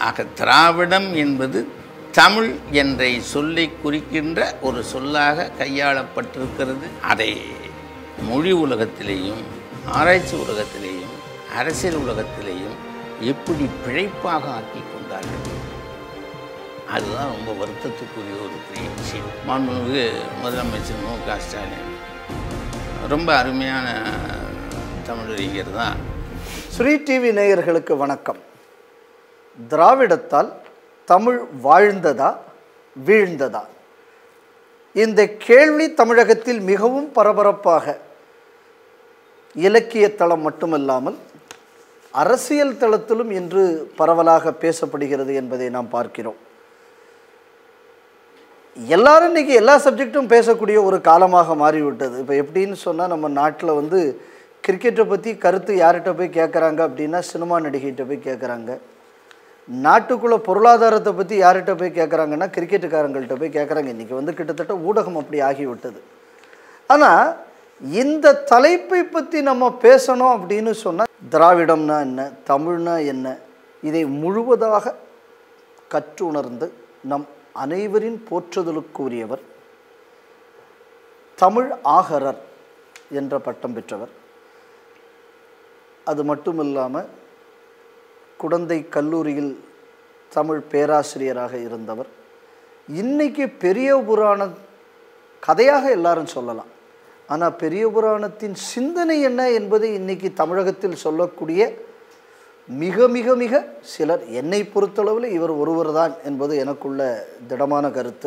ஆக திராவிடம் என்பது தமிழ் என்ற சொல்லை குறிக்கின்ற ஒரு சொல்லாக கையாளப்பட்டிருக்கிறது அதை மொழி உலகத்திலேயும் ஆராய்ச்சி உலகத்திலேயும் அரசியல் உலகத்திலேயும் எப்படி பிழைப்பாக ஆக்கி கொண்டார்கள் அதுதான் ரொம்ப வருத்தத்துக்குரிய ஒரு பெரிய விஷயம் மாண்புமிகு முதலமைச்சர் மு க ஸ்டாலின் ரொம்ப அருமையான தமிழறிஞர் தான் ஸ்ரீ டிவி நேயர்களுக்கு வணக்கம் திராவிடத்தால் தமிழ் வாழ்ந்ததா வீழ்ந்ததா இந்த கேள்வி தமிழகத்தில் மிகவும் பரபரப்பாக இலக்கிய தளம் மட்டுமல்லாமல் அரசியல் தளத்திலும் இன்று பரவலாக பேசப்படுகிறது என்பதை நாம் பார்க்கிறோம் எல்லாரும் இன்னைக்கு எல்லா சப்ஜெக்டும் பேசக்கூடிய ஒரு காலமாக மாறிவிட்டது இப்போ எப்படின்னு சொன்னால் நம்ம நாட்டில் வந்து கிரிக்கெட்டை பற்றி கருத்து யார்கிட்ட போய் கேட்குறாங்க அப்படின்னா சினிமா நடிகைகிட்ட போய் கேட்குறாங்க நாட்டுக்குள்ளே பொருளாதாரத்தை பற்றி யார்கிட்ட போய் கேட்குறாங்கன்னா கிரிக்கெட்டுக்காரங்கள்ட்ட போய் கேட்குறாங்க இன்றைக்கி வந்து கிட்டத்தட்ட ஊடகம் அப்படி ஆகிவிட்டது ஆனால் இந்த தலைப்பை பற்றி நம்ம பேசணும் அப்படின்னு சொன்னால் திராவிடம்னா என்ன தமிழ்னா என்ன இதை முழுவதாக கற்றுணர்ந்து நம் அனைவரின் போற்றுதலுக்குரியவர் தமிழ் ஆகரர் என்ற பட்டம் பெற்றவர் அது மட்டும் இல்லாமல் குடந்தை கல்லூரியில் தமிழ் பேராசிரியராக இருந்தவர் இன்னைக்கு பெரிய புராண கதையாக எல்லாரும் சொல்லலாம் ஆனால் பெரிய புராணத்தின் சிந்தனை என்ன என்பதை இன்னைக்கு தமிழகத்தில் சொல்லக்கூடிய மிக மிக மிக சிலர் என்னை பொறுத்தளவில் இவர் ஒருவர் தான் என்பது எனக்குள்ள திடமான கருத்து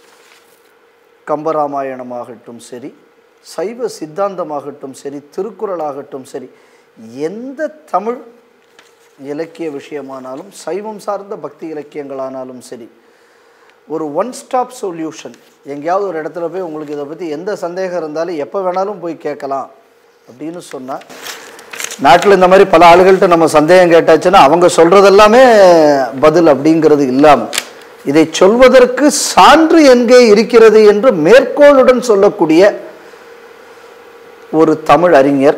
கம்பராமாயணமாகட்டும் சரி சைவ சித்தாந்தமாகட்டும் சரி திருக்குறளாகட்டும் சரி எந்த தமிழ் இலக்கிய விஷயமானாலும் சைவம் சார்ந்த பக்தி இலக்கியங்களானாலும் சரி ஒரு ஒன் ஸ்டாப் சொல்யூஷன் எங்கேயாவது ஒரு இடத்துல போய் உங்களுக்கு இதை பற்றி எந்த சந்தேகம் இருந்தாலும் எப்போ வேணாலும் போய் கேட்கலாம் அப்படின்னு சொன்னால் நாட்டில் இந்த மாதிரி பல ஆளுகள்கிட்ட நம்ம சந்தேகம் கேட்டாச்சுன்னா அவங்க சொல்கிறது எல்லாமே பதில் அப்படிங்கிறது இல்லாமல் இதை சொல்வதற்கு சான்று எங்கே இருக்கிறது என்று மேற்கோளுடன் சொல்லக்கூடிய ஒரு தமிழ் அறிஞர்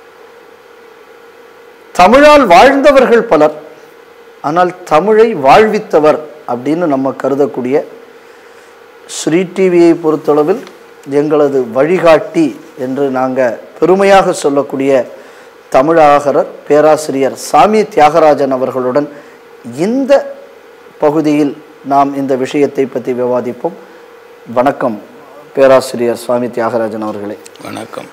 தமிழால் வாழ்ந்தவர்கள் பலர் ஆனால் தமிழை வாழ்வித்தவர் அப்படின்னு நம்ம கருதக்கூடிய ஸ்ரீ டிவியை பொறுத்தளவில் எங்களது வழிகாட்டி என்று நாங்கள் பெருமையாக சொல்லக்கூடிய தமிழாகரர் பேராசிரியர் சாமி தியாகராஜன் அவர்களுடன் இந்த பகுதியில் நாம் இந்த விஷயத்தை பற்றி விவாதிப்போம் வணக்கம் பேராசிரியர் சுவாமி தியாகராஜன் அவர்களே வணக்கம்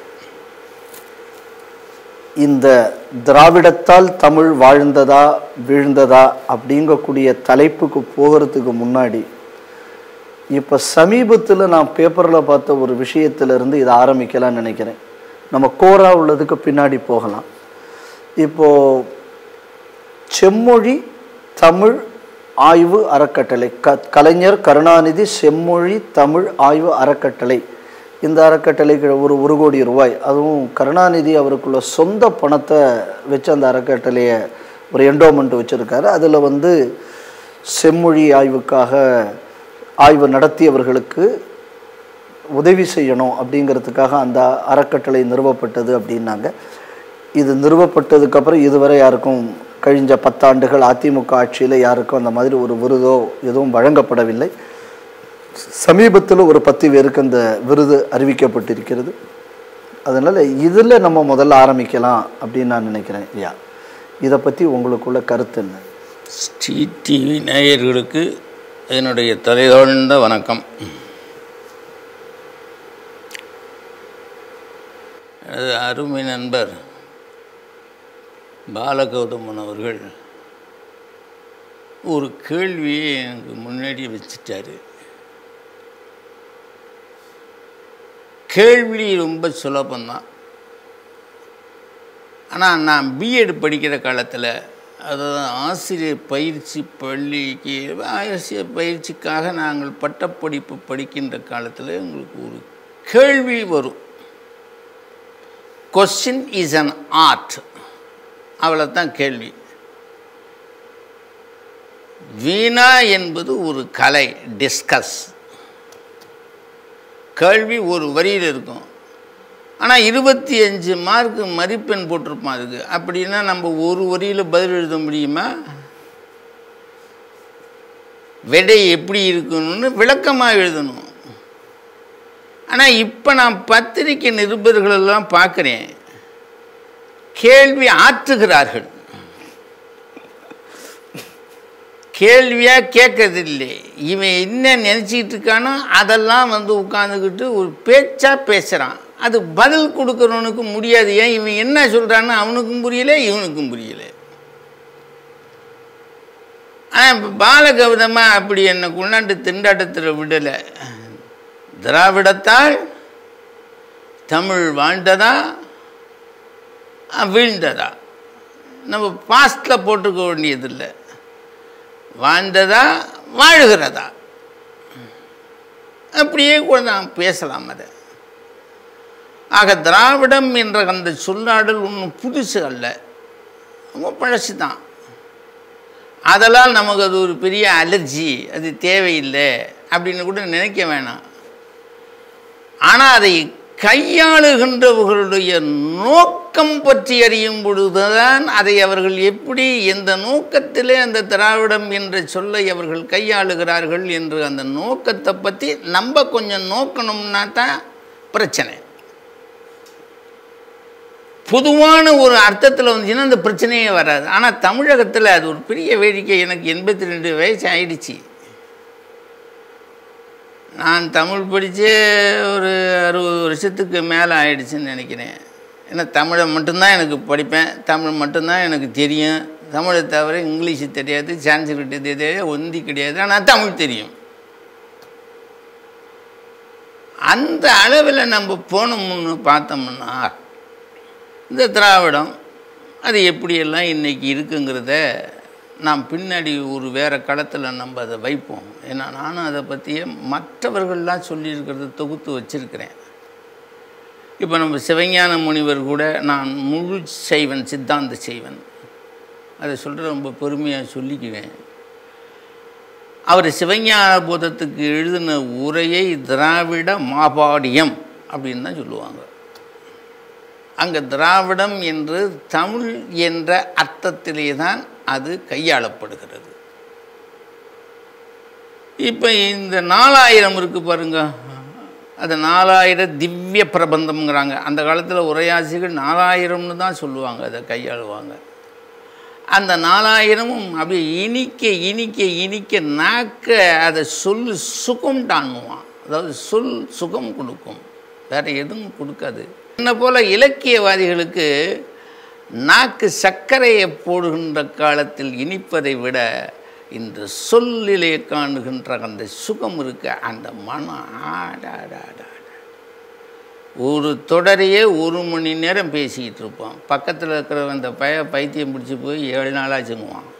இந்த திராவிடத்தால் தமிழ் வாழ்ந்ததா வீழ்ந்ததா அப்படிங்கக்கூடிய தலைப்புக்கு போகிறதுக்கு முன்னாடி இப்போ சமீபத்தில் நான் பேப்பரில் பார்த்த ஒரு விஷயத்திலிருந்து இதை ஆரம்பிக்கலாம்னு நினைக்கிறேன் நம்ம கோரா உள்ளதுக்கு பின்னாடி போகலாம் இப்போது செம்மொழி தமிழ் ஆய்வு அறக்கட்டளை க கலைஞர் கருணாநிதி செம்மொழி தமிழ் ஆய்வு அறக்கட்டளை இந்த அறக்கட்டளைக்கு ஒரு ஒரு கோடி ரூபாய் அதுவும் கருணாநிதி அவருக்குள்ள சொந்த பணத்தை வச்சு அந்த அறக்கட்டளையை ஒரு என்டோமெண்ட் வச்சுருக்காரு அதில் வந்து செம்மொழி ஆய்வுக்காக ஆய்வு நடத்தியவர்களுக்கு உதவி செய்யணும் அப்படிங்கிறதுக்காக அந்த அறக்கட்டளை நிறுவப்பட்டது அப்படின்னாங்க இது நிறுவப்பட்டதுக்கப்புறம் இதுவரை யாருக்கும் கழிஞ்ச பத்தாண்டுகள் அதிமுக ஆட்சியில் யாருக்கும் அந்த மாதிரி ஒரு விருதோ எதுவும் வழங்கப்படவில்லை சமீபத்தில் ஒரு பத்து பேருக்கு அந்த விருது அறிவிக்கப்பட்டிருக்கிறது அதனால் இதில் நம்ம முதல்ல ஆரம்பிக்கலாம் அப்படின்னு நான் நினைக்கிறேன் ஐயா இதை பற்றி உங்களுக்குள்ள கருத்து என்ன ஸ்ரீ டிவி நேயர்களுக்கு என்னுடைய தலைதாழ்ந்த வணக்கம் எனது அருமை நண்பர் பாலகௌதமன் அவர்கள் ஒரு கேள்வியை எனக்கு முன்னாடி வச்சுட்டாரு கேள்வி ரொம்ப சுலபந்தான் ஆனால் நான் பிஎட் படிக்கிற காலத்தில் அதாவது ஆசிரியர் பயிற்சி பள்ளிக்கு ஆசிரியர் பயிற்சிக்காக நாங்கள் பட்டப்படிப்பு படிக்கின்ற காலத்தில் எங்களுக்கு ஒரு கேள்வி வரும் கொஸ்டின் இஸ் அன் ஆர்ட் அவ்வளோதான் கேள்வி வீணா என்பது ஒரு கலை டிஸ்கஸ் கேள்வி ஒரு வரியில் இருக்கும் ஆனால் இருபத்தி அஞ்சு மார்க்கு மதிப்பெண் போட்டிருப்பான் அதுக்கு அப்படின்னா நம்ம ஒரு வரியில் பதில் எழுத முடியுமா விடை எப்படி இருக்கணும்னு விளக்கமாக எழுதணும் ஆனால் இப்போ நான் பத்திரிக்கை நிருபர்களெல்லாம் பார்க்குறேன் கேள்வி ஆற்றுகிறார்கள் கேள்வியாக கேட்கறதில்லை இவன் என்ன நினச்சிக்கிட்டு இருக்கானோ அதெல்லாம் வந்து உட்காந்துக்கிட்டு ஒரு பேச்சாக பேசுகிறான் அது பதில் கொடுக்குறவனுக்கு முடியாது ஏன் இவன் என்ன சொல்கிறான்னு அவனுக்கும் புரியல இவனுக்கும் புரியல ஆனால் இப்போ பாலகௌதமாக அப்படி என்னை கொண்டாண்டு திண்டாட்டத்தில் விடலை திராவிடத்தால் தமிழ் வாழ்ந்ததா அஹ், வீழ்ந்ததா நம்ம பாஸ்டில் போட்டுக்க வேண்டியதில்லை வாழ்ந்ததா வாழுகிறதா அப்படியே கூட நாம் பேசலாம் அதை ஆக திராவிடம் என்ற அந்த சொல்லாடல் ஒன்றும் புதுசு அல்ல ரொம்ப பழசு தான் அதெல்லாம் நமக்கு அது ஒரு பெரிய அலர்ஜி அது தேவையில்லை அப்படின்னு கூட நினைக்க வேணாம் ஆனால் அதை கையாளுகின்றவர்களுடைய நோக்கம் பற்றி அறியும் பொழுதுதான் அதை அவர்கள் எப்படி எந்த நோக்கத்திலே அந்த திராவிடம் என்ற சொல்லை அவர்கள் கையாளுகிறார்கள் என்று அந்த நோக்கத்தை பற்றி நம்ம கொஞ்சம் நோக்கணும்னா தான் பிரச்சனை பொதுவான ஒரு அர்த்தத்தில் வந்துச்சுன்னா அந்த பிரச்சனையே வராது ஆனால் தமிழகத்தில் அது ஒரு பெரிய வேடிக்கை எனக்கு எண்பத்தி ரெண்டு வயசு ஆயிடுச்சு நான் தமிழ் படித்து ஒரு அறுபது வருஷத்துக்கு மேலே ஆயிடுச்சுன்னு நினைக்கிறேன் ஏன்னா தமிழை மட்டும்தான் எனக்கு படிப்பேன் தமிழ் மட்டும்தான் எனக்கு தெரியும் தமிழை தவிர இங்கிலீஷு தெரியாது சான்ஸ்கிரிட் தெரியாது ஒந்தி கிடையாது ஆனால் தமிழ் தெரியும் அந்த அளவில் நம்ம போனோம்னு பார்த்தோம்னா இந்த திராவிடம் அது எப்படியெல்லாம் இன்றைக்கி இருக்குங்கிறத நாம் பின்னாடி ஒரு வேறு களத்தில் நம்ம அதை வைப்போம் ஏன்னா நானும் அதை பற்றியே மற்றவர்கள்லாம் சொல்லியிருக்கிறத தொகுத்து வச்சிருக்கிறேன் இப்போ நம்ம சிவஞான முனிவர் கூட நான் முழு செய்வன் சித்தாந்த செய்வன் அதை சொல்கிற ரொம்ப பெருமையாக சொல்லிக்குவேன் அவர் சிவஞான போதத்துக்கு எழுதின உரையை திராவிட மாபாடியம் அப்படின்னு தான் சொல்லுவாங்க அங்கே திராவிடம் என்று தமிழ் என்ற அர்த்தத்திலே தான் அது கையாளப்படுகிறது இப்போ இந்த நாலாயிரம் இருக்கு பாருங்க அது நாலாயிர திவ்ய பிரபந்தம்ங்கிறாங்க அந்த காலத்தில் உரையாசிகள் நாலாயிரம்னு தான் சொல்லுவாங்க அதை கையாளுவாங்க அந்த நாலாயிரமும் அப்படியே இனிக்க இனிக்க இனிக்க நாக்க அதை சொல்லு சுகம் டாணுவான் அதாவது சொல் சுகம் கொடுக்கும் வேறு எதுவும் கொடுக்காது என்ன போல் இலக்கியவாதிகளுக்கு நாக்கு சர்க்கரையை போடுகின்ற காலத்தில் இனிப்பதை விட இந்த சொல்லிலே காணுகின்ற அந்த சுகம் இருக்க அந்த மனம் ஆடாடாடா ஒரு தொடரையே ஒரு மணி நேரம் பேசிக்கிட்டு இருப்போம் பக்கத்தில் இருக்கிற அந்த பய பைத்தியம் பிடிச்சி போய் ஏழு நாளாச்சுங்குவான்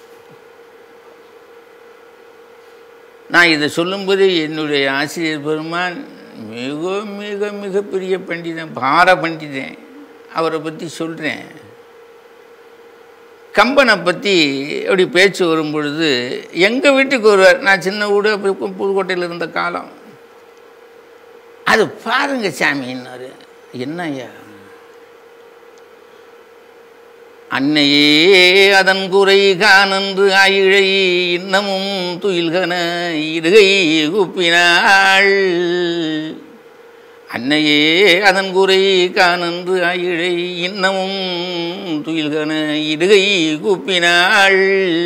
நான் இதை சொல்லும்போது என்னுடைய ஆசிரியர் பெருமான் மிக மிக மிகப்பெரிய பண்டிதன் பார பண்டிதன் அவரை பற்றி சொல்கிறேன் கம்பனை பற்றி அப்படி பேச்சு வரும் பொழுது எங்கள் வீட்டுக்கு வருவார் நான் சின்ன வீடு அப்படி புதுக்கோட்டையில் இருந்த காலம் அது பாருங்க சாமின்னாரு என்ன ஐயா அன்னையே அதன் குறை காணன்று ஆயிழை இன்னமும் துயில்கன இருகை குப்பினாள் அன்னையே அதன் குறை காணன்று ஆயிழை இன்னமும் துயில்கன இடுகை கூப்பினாள்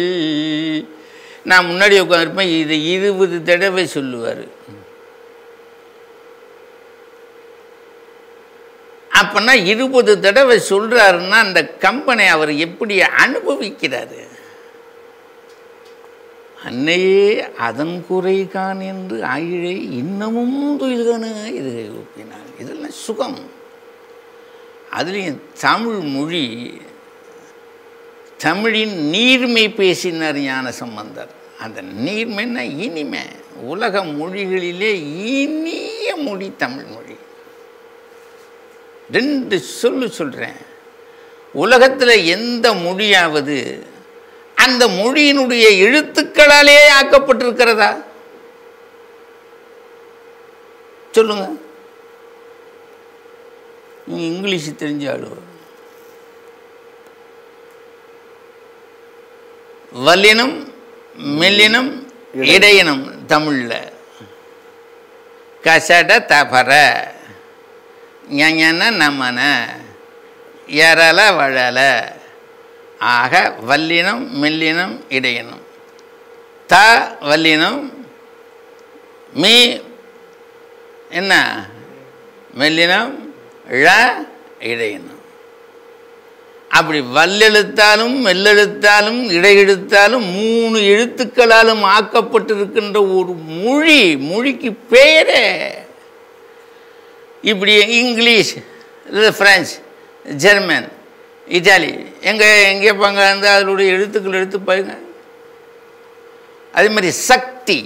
நான் முன்னாடி உட்காந்துருப்பேன் இதை இருபது தடவை சொல்லுவார் அப்போனா இருபது தடவை சொல்கிறாருன்னா அந்த கம்பெனி அவர் எப்படி அனுபவிக்கிறாரு அன்னையே அதன் குறைகான் என்று ஆயிழை இன்னமும் துயில்கனு இது ஒப்பினார் இதெல்லாம் சுகம் அதுலேயும் தமிழ் மொழி தமிழின் நீர்மை பேசினார் ஞான சம்பந்தர் அந்த நீர்மைன்னா இனிமை உலக மொழிகளிலே இனிய மொழி தமிழ் மொழி ரெண்டு சொல்லு சொல்கிறேன் உலகத்தில் எந்த மொழியாவது அந்த மொழியினுடைய எழுத்துக்களாலே ஆக்கப்பட்டிருக்கிறதா சொல்லுங்க நீங்க இங்கிலீஷ் தெரிஞ்ச ஆளு வல்லினம் மெல்லினம் இடையினம் தமிழில் கசட தபர ஞன நமன எரல வழல ஆக வல்லினம் மெல்லினம் இடையினம் த வல்லினம் மீ என்ன மெல்லினம் ழ இடையினம் அப்படி வல்லெழுத்தாலும் மெல்லெழுத்தாலும் இடையெழுத்தாலும் மூணு எழுத்துக்களாலும் ஆக்கப்பட்டிருக்கின்ற ஒரு மொழி மொழிக்கு பெயரே இப்படி இங்கிலீஷ் இல்லை பிரெஞ்சு ஜெர்மன் இட்டாலி எங்கே எங்கே பாங்க வந்து அதனுடைய எழுத்துக்கள் எடுத்து பாருங்க அதே மாதிரி சக்தி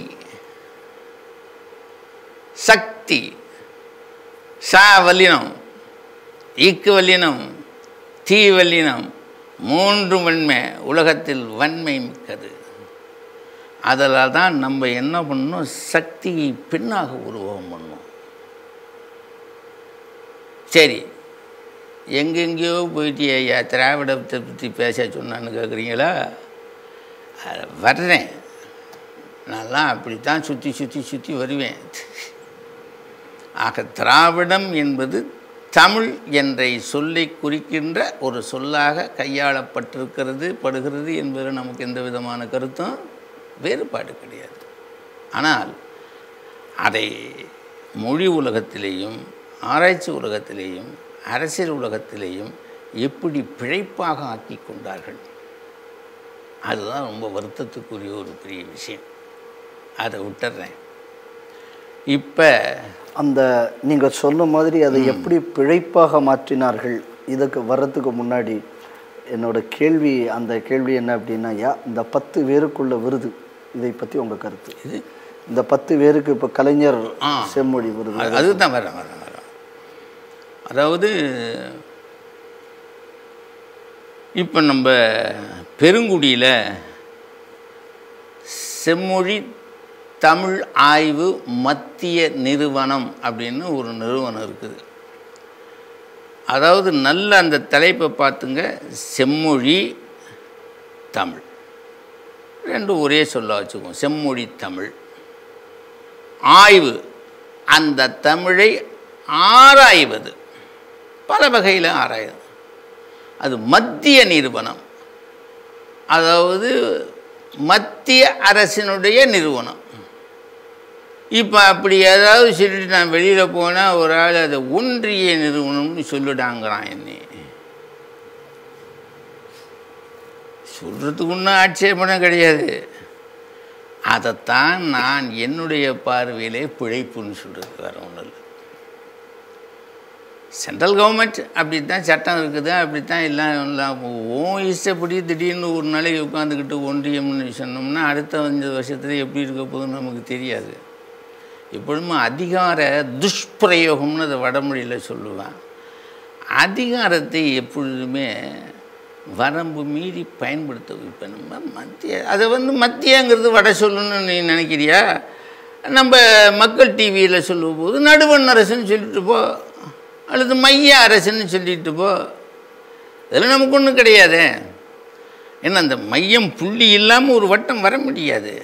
சக்தி சா வல்லினம் ஈக்கு வல்லினம் தீ வல்லினம் மூன்று வன்மை உலகத்தில் வன்மை மிக்கது அதனால் தான் நம்ம என்ன பண்ணணும் சக்தியை பெண்ணாக உருவகம் பண்ணணும் சரி எங்கெங்கேயோ போயிட்டு ஐயா திராவிடத்தை பற்றி பேச சொன்னான்னு கேட்குறீங்களா அது வர்றேன் நான்லாம் அப்படித்தான் சுற்றி சுற்றி சுற்றி வருவேன் ஆக திராவிடம் என்பது தமிழ் என்ற சொல்லை குறிக்கின்ற ஒரு சொல்லாக கையாளப்பட்டிருக்கிறது படுகிறது என்பதில் நமக்கு எந்த விதமான கருத்தும் வேறுபாடு கிடையாது ஆனால் அதை மொழி உலகத்திலேயும் ஆராய்ச்சி உலகத்திலேயும் அரசியல் உலகத்திலேயும் எப்படி பிழைப்பாக ஆக்கி கொண்டார்கள் அதுதான் ரொம்ப வருத்தத்துக்குரிய ஒரு பெரிய விஷயம் அதை விட்டுறேன் இப்போ அந்த நீங்க சொன்ன மாதிரி அதை எப்படி பிழைப்பாக மாற்றினார்கள் இதுக்கு வர்றதுக்கு முன்னாடி என்னோட கேள்வி அந்த கேள்வி என்ன அப்படின்னா யா இந்த பத்து பேருக்குள்ள விருது இதை பத்தி உங்க கருத்து இது இந்த பத்து பேருக்கு இப்போ கலைஞர் ஆ. செம்மொழி விருது அது- அதுதான் வரேன் வரேன் வரேன் அதாவது இப்போ நம்ம பெருங்குடியில் செம்மொழி தமிழ் ஆய்வு மத்திய நிறுவனம் அப்படின்னு ஒரு நிறுவனம் இருக்குது அதாவது நல்ல அந்த தலைப்பை பார்த்துங்க செம்மொழி தமிழ் ரெண்டும் ஒரே சொல்ல வச்சுக்குவோம் செம்மொழி தமிழ் ஆய்வு அந்த தமிழை ஆராய்வது பல வகையில் ஆராய்வது அது மத்திய நிறுவனம் அதாவது மத்திய அரசினுடைய நிறுவனம் இப்போ அப்படி ஏதாவது சொல்லிட்டு நான் வெளியில் போனால் ஒரு ஆள் அதை ஒன்றிய நிறுவனம்னு சொல்லிடாங்கிறான் என்னை சொல்கிறதுக்கு ஒன்றும் ஆட்சேபணம் கிடையாது அதைத்தான் நான் என்னுடைய பார்வையிலே பிழைப்புன்னு சொல்கிறது வேறு ஒன்றும் இல்லை சென்ட்ரல் கவர்மெண்ட் அப்படி தான் சட்டம் இருக்குது அப்படி தான் எல்லாம் எல்லாம் ஓ இஷ்டப்படி திடீர்னு ஒரு நாளைக்கு உட்காந்துக்கிட்டு ஒன்றியம்னு சொன்னோம்னா அடுத்த அஞ்சு வருஷத்துல எப்படி இருக்க போகுதுன்னு நமக்கு தெரியாது எப்பொழுதுமே அதிகார துஷ்பிரயோகம்னு அதை வடமொழியில் சொல்லுவேன் அதிகாரத்தை எப்பொழுதுமே வரம்பு மீறி பயன்படுத்த இப்போ நம்ம மத்திய அதை வந்து மத்தியங்கிறது வட சொல்லணும்னு நீ நினைக்கிறியா நம்ம மக்கள் டிவியில் சொல்லும் போது நடுவண் அரசுன்னு சொல்லிட்டு போ அல்லது மைய அரசுன்னு சொல்லிட்டு போ இதில் நமக்கு ஒன்றும் கிடையாதே ஏன்னா அந்த மையம் புள்ளி இல்லாமல் ஒரு வட்டம் வர முடியாது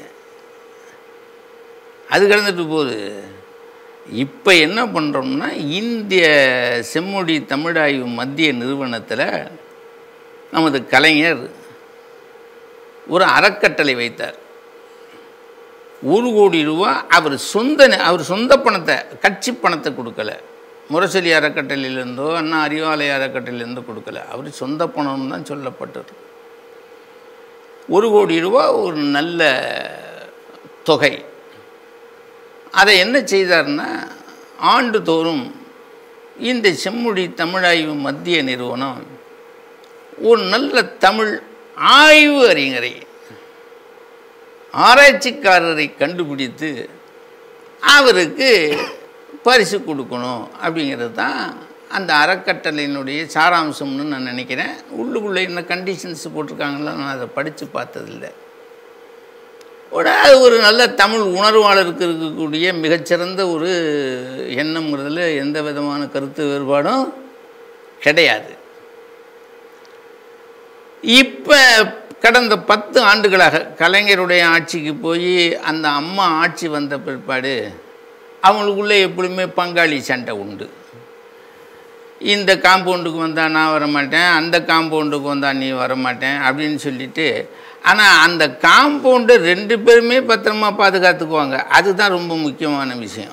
அது கடந்துட்டு போகுது இப்போ என்ன பண்ணுறோம்னா இந்திய செம்மொழி தமிழாய்வு மத்திய நிறுவனத்தில் நமது கலைஞர் ஒரு அறக்கட்டளை வைத்தார் ஒரு கோடி ரூபா அவர் சொந்த அவர் சொந்த பணத்தை கட்சி பணத்தை கொடுக்கல முரசொலி அறக்கட்டளையிலேருந்தோ அண்ணா அறிவாலய அறக்கட்டளையிலேருந்தோ கொடுக்கல அவர் சொந்த பணம்னு தான் சொல்லப்பட்டது ஒரு கோடி ரூபா ஒரு நல்ல தொகை அதை என்ன செய்தார்னா ஆண்டுதோறும் இந்த செம்மொழி தமிழாய்வு மத்திய நிறுவனம் ஒரு நல்ல தமிழ் ஆய்வு அறிஞரை ஆராய்ச்சிக்காரரை கண்டுபிடித்து அவருக்கு பரிசு கொடுக்கணும் அப்படிங்கிறது தான் அந்த அறக்கட்டளையினுடைய சாராம்சம்னு நான் நினைக்கிறேன் உள்ளுக்குள்ளே என்ன கண்டிஷன்ஸ் போட்டிருக்காங்களோ நான் அதை படித்து பார்த்ததில்லை ஒரு அது ஒரு நல்ல தமிழ் உணர்வாளருக்கு இருக்கக்கூடிய மிகச்சிறந்த ஒரு எண்ணம்ங்கிறதுல எந்த விதமான கருத்து வேறுபாடும் கிடையாது இப்போ கடந்த பத்து ஆண்டுகளாக கலைஞருடைய ஆட்சிக்கு போய் அந்த அம்மா ஆட்சி வந்த பிற்பாடு அவங்களுக்குள்ளே எப்பொழுதுமே பங்காளி சண்டை உண்டு இந்த காம்பவுண்டுக்கு வந்தால் நான் வரமாட்டேன் அந்த காம்பவுண்டுக்கு வந்தால் நீ வரமாட்டேன் அப்படின்னு சொல்லிட்டு ஆனால் அந்த காம்பவுண்டை ரெண்டு பேருமே பத்திரமா பாதுகாத்துக்குவாங்க அதுதான் ரொம்ப முக்கியமான விஷயம்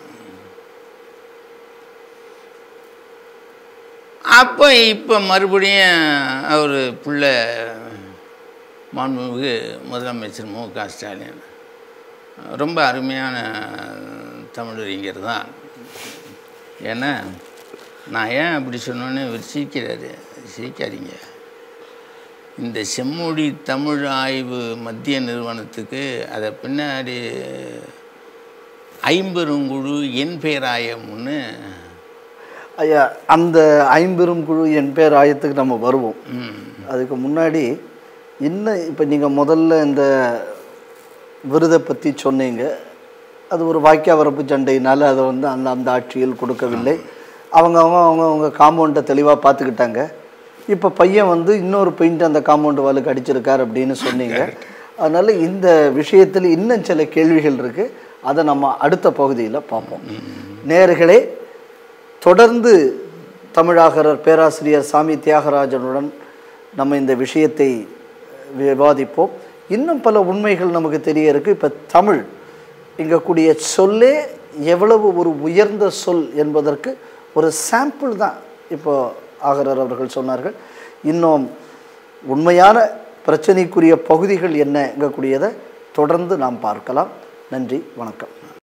அப்போ இப்போ மறுபடியும் அவர் பிள்ளை மாண்புமிகு முதலமைச்சர் மு க ஸ்டாலின் ரொம்ப அருமையான தமிழறிஞர் தான் ஏன்னா நான் ஏன் அப்படி சொன்னோன்னே இவர் சிரிக்கிறாரு சிரிக்காதீங்க இந்த செம்மொழி தமிழ் ஆய்வு மத்திய நிறுவனத்துக்கு அதை பின்னாடி ஐம்பெருங்குழு என் பேராயம்னு ஐயா அந்த ஐம்பெரும் குழு என் பேர் ஆயத்துக்கு நம்ம வருவோம் ம், அதுக்கு முன்னாடி இன்னும் இப்போ நீங்கள் முதல்ல இந்த விருதை பற்றி சொன்னீங்க அது ஒரு வாக்கிய வரப்பு சண்டையினால அதை வந்து அந்த அந்த ஆட்சியில் கொடுக்கவில்லை அவங்க அவங்க அவங்க அவங்க காம்பவுண்டை தெளிவாக பார்த்துக்கிட்டாங்க இப்போ பையன் வந்து இன்னொரு பெயிண்ட் அந்த காம்பவுண்டு வாளுக்கு அடிச்சிருக்கார் அப்படின்னு சொன்னீங்க அதனால் இந்த விஷயத்தில் இன்னும் சில கேள்விகள் இருக்குது அதை நம்ம அடுத்த பகுதியில் பார்ப்போம் நேர்களே தொடர்ந்து தமிழாகரர் பேராசிரியர் சாமி தியாகராஜனுடன் நம்ம இந்த விஷயத்தை விவாதிப்போம் இன்னும் பல உண்மைகள் நமக்கு தெரிய இருக்கு இப்போ தமிழ் இங்கே கூடிய சொல்லே எவ்வளவு ஒரு உயர்ந்த சொல் என்பதற்கு ஒரு சாம்பிள் தான் இப்போ ஆகரர் அவர்கள் சொன்னார்கள் இன்னும் உண்மையான பிரச்சனைக்குரிய பகுதிகள் என்னங்கக்கூடியதை தொடர்ந்து நாம் பார்க்கலாம் நன்றி வணக்கம்